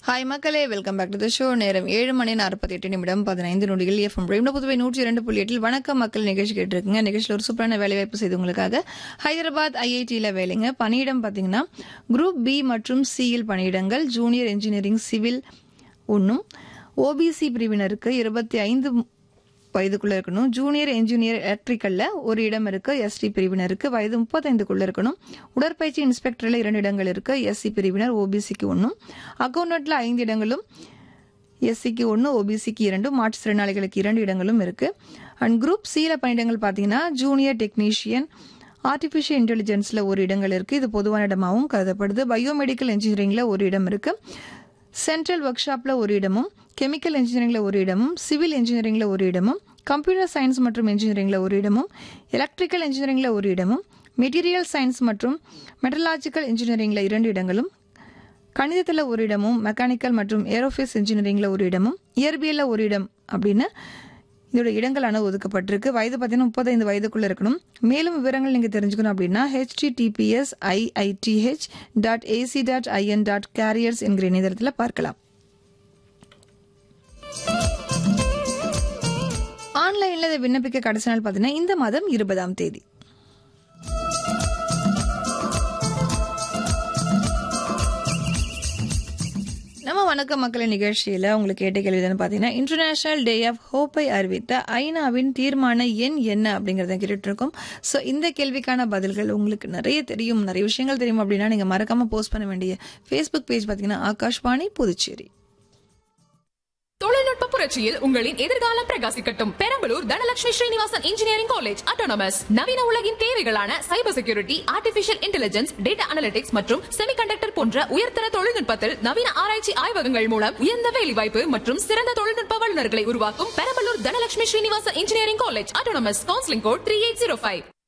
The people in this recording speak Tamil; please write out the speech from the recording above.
ஹாய் மக்களே welcome back to the show நேரம் ஏழு மணி நாற்பத்தி எட்டு நிமிடம் பதினைந்து நொடிகள் எஃப்எம் ரேம்ல புதுவை நூற்றி இரண்டு புள்ளி எட்டில் வணக்கம் மக்கள் நிகழ்ச்சி கேட்டிருக்குங்க நிகழ்ச்சியில் ஒரு சூப்பரான வேலைவாய்ப்பு செய்து உங்களுக்காக ஹைதராபாத் ஐஐடியில் வேலைங்க பணியிடம் பார்த்தீங்கன்னா குரூப் பி மற்றும் சியில் பணியிடங்கள் ஜூனியர் இன்ஜினியரிங் சிவில் ஒன்றும் ஓபிசி பிரிவினருக்கு இருபத்தி ஐந்து வயதுக்குள்ள இருக்கணும் ஜூனியர் என்ஜினியர் எலக்ட்ரிக்கல்ல ஒரு இடம் இருக்கு எஸ்டி பிரிவினருக்கு வயது முப்பத்தைந்துக்குள்ள இருக்கணும் உடற்பயிற்சி இன்ஸ்பெக்டர்ல இரண்டு இடங்கள் இருக்கு எஸ்சி பிரிவினர் ஓபிசிக்கு ஒன்றும் அக்கௌண்டன்ட்ல ஐந்து இடங்களும் எஸ்சிக்கு ஒன்று ஓபிசிக்கு இரண்டு மாற்றுத்திறனாளிகளுக்கு இரண்டு இடங்களும் இருக்கு அண்ட் குரூப் சில பணியிடங்கள் பார்த்தீங்கன்னா ஜூனியர் டெக்னீஷியன் ஆர்டிஃபிஷியல் இன்டெலிஜென்ஸ்ல ஒரு இடங்கள் இருக்கு இது பொதுவான இடமாகவும் கருதப்படுது பயோமெடிக்கல் இன்ஜினியரிங்ல ஒரு இடம் இருக்கு சென்ட்ரல் ஒர்க் ஷாப்ல ஒரு இடமும் கெமிக்கல் இன்ஜினியரிங்ல ஒரு இடமும் சிவில் இன்ஜினியரிங்ல ஒரு இடமும் கம்ப்யூட்டர் சயின்ஸ் மற்றும் இன்ஜினியரிங்ல ஒரு இடமும் எலக்ட்ரிக்கல் இன்ஜினியரிங்ல ஒரு இடமும் மெட்டீரியல் சயின்ஸ் மற்றும் மெட்டலாஜிக்கல் இன்ஜினியரிங்ல இரண்டு இடங்களும் கணிதத்தில் ஒரு இடமும் மெக்கானிக்கல் மற்றும் ஏரோஃபேஸ் இன்ஜினியரிங்ல ஒரு இடமும் இயற்பியல்ல ஒரு இடம் அப்படின்னு இதோட இடங்களான ஒதுக்கப்பட்டிருக்கு வயது பார்த்தீங்கன்னா முப்பத்தைந்து வயதுக்குள்ள இருக்கணும் மேலும் விவரங்கள் நீங்கள் தெரிஞ்சுக்கணும் அப்படின்னா HTTPS IITH dot AC dot IN dot careers என்கிற இணையதளத்தில் பார்க்கலாம் ஆன்லைனில் இதை விண்ணப்பிக்க கடைசி நாள் பார்த்தீங்கன்னா இந்த மாதம் இருபதாம் தேதி நம்ம வணக்க மக்கள் நிகழ்ச்சியில் உங்களுக்கு கேட்ட கேள்வி என்னன்னு பார்த்தீங்கன்னா இன்டர்நேஷனல் டே ஆஃப் ஹோப்பை அறிவித்த ஐநாவின் தீர்மான எண் என்ன அப்படிங்கறத கேட்டுட்டு இருக்கோம் ஸோ இந்த கேள்விக்கான பதில்கள் உங்களுக்கு நிறைய தெரியும் நிறைய விஷயங்கள் தெரியும் அப்படின்னா நீங்க மறக்காம போஸ்ட் பண்ண வேண்டிய ஃபேஸ்புக் பேஜ் பார்த்தீங்கன்னா ஆகாஷ்வாணி புதுச்சேரி தொழில்நுட்ப புரட்சியில் உங்களின் எதிர்காலம் பிரகாசிக்கட்டும் Perambalur Dhanalakshmi Srinivasan engineering college autonomous நவீன உலகின் தேவைகளான cyber security artificial intelligence data analytics மற்றும் செமிகண்டக்டர் போன்ற உயர்தர தொழில்நுட்பத்தில் நவீன ஆராய்ச்சி ஆய்வகங்கள் மூலம் உயர்ந்த வேலைவாய்ப்பு மற்றும் சிறந்த தொழில்நுட்ப வல்லுநர்களை உருவாக்கும் Perambalur Dhanalakshmi Srinivasan engineering college autonomous counselling code three eight zero five